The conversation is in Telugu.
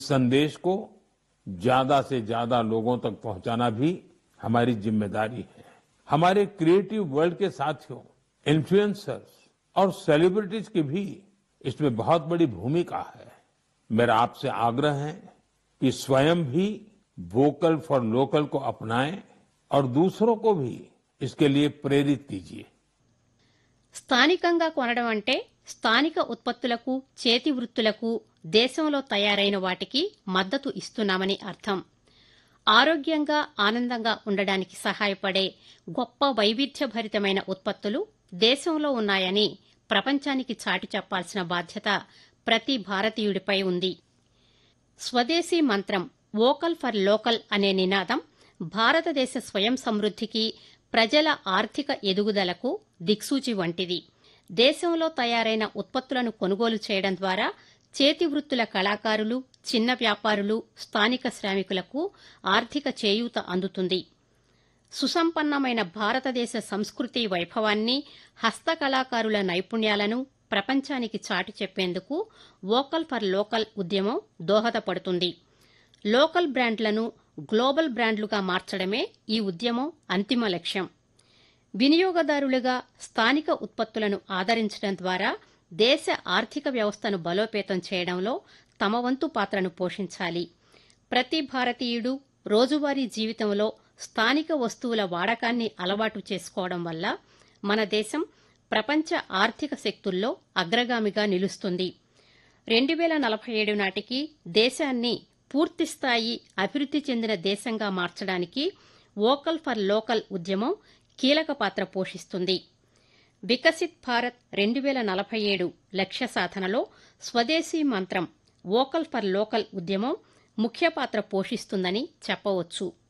संदेश को ज्यादा से ज्यादा लोगों तक पहुंचाना भी हमारी जिम्मेदारी है हमारे क्रिएटिव वर्ल्ड के साथियों इन्फ्लुएंसर्स और सेलिब्रिटीज की भी इसमें बहुत बड़ी भूमिका है मेरा आपसे आग्रह है कि स्वयं भी वोकल फॉर लोकल को अपनाएं और दूसरों को भी इसके लिए प्रेरित कीजिए స్థానికంగా కొనడం అంటే స్థానిక ఉత్పత్తులకు చేతి వృత్తులకు దేశంలో తయారైన వాటికి మద్దతు ఇస్తున్నామని అర్థం ఆరోగ్యంగా ఆనందంగా ఉండడానికి సహాయపడే గొప్ప వైవిధ్యభరితమైన ఉత్పత్తులు దేశంలో ఉన్నాయని ప్రపంచానికి చాటి చెప్పాల్సిన బాధ్యత ప్రతి భారతీయుడిపై ఉంది స్వదేశీ మంత్రం వోకల్ ఫర్ లోకల్ అనే నినాదం భారతదేశ స్వయం సమృద్ధికి ప్రజల ఆర్థిక ఎదుగుదలకు దిక్సూచి వంటిది దేశంలో తయారైన ఉత్పత్తులను కొనుగోలు చేయడం ద్వారా చేతి వృత్తుల కళాకారులు చిన్న వ్యాపారులు స్థానిక శ్రామికులకు ఆర్థిక చేయూత అందుతుంది సుసంపన్నమైన భారతదేశ సంస్కృతి వైభవాన్ని హస్తకళాకారుల నైపుణ్యాలను ప్రపంచానికి చాటి చెప్పేందుకు వోకల్ ఫర్ లోకల్ ఉద్యమం దోహదపడుతుంది లోకల్ బ్రాండ్లను గ్లోబల్ బ్రాండ్లుగా మార్చడమే ఈ ఉద్యమం అంతిమ లక్ష్యం వినియోగదారులుగా స్థానిక ఉత్పత్తులను ఆదరించడం ద్వారా దేశ ఆర్థిక వ్యవస్థను బలోపేతం చేయడంలో తమ వంతు పాత్రను పోషించాలి ప్రతి భారతీయుడు రోజువారీ జీవితంలో స్థానిక వస్తువుల వాడకాన్ని అలవాటు చేసుకోవడం వల్ల మన దేశం ప్రపంచ ఆర్థిక శక్తుల్లో అగ్రగామిగా నిలుస్తుంది రెండు వేల నలభై ఏడు నాటికి దేశాన్ని పూర్తిస్థాయి అభివృద్ది చెందిన దేశంగా మార్చడానికి వోకల్ ఫర్ లోకల్ ఉద్యమం కీలక పాత్ర పోషిస్తుంది వికసిత్ భారత్ రెండు వేల నలభై ఏడు లక్ష్య సాధనలో స్వదేశీ మంత్రం వోకల్ ఫర్ లోకల్ ఉద్యమం ముఖ్య పాత్ర పోషిస్తుందని చెప్పవచ్చు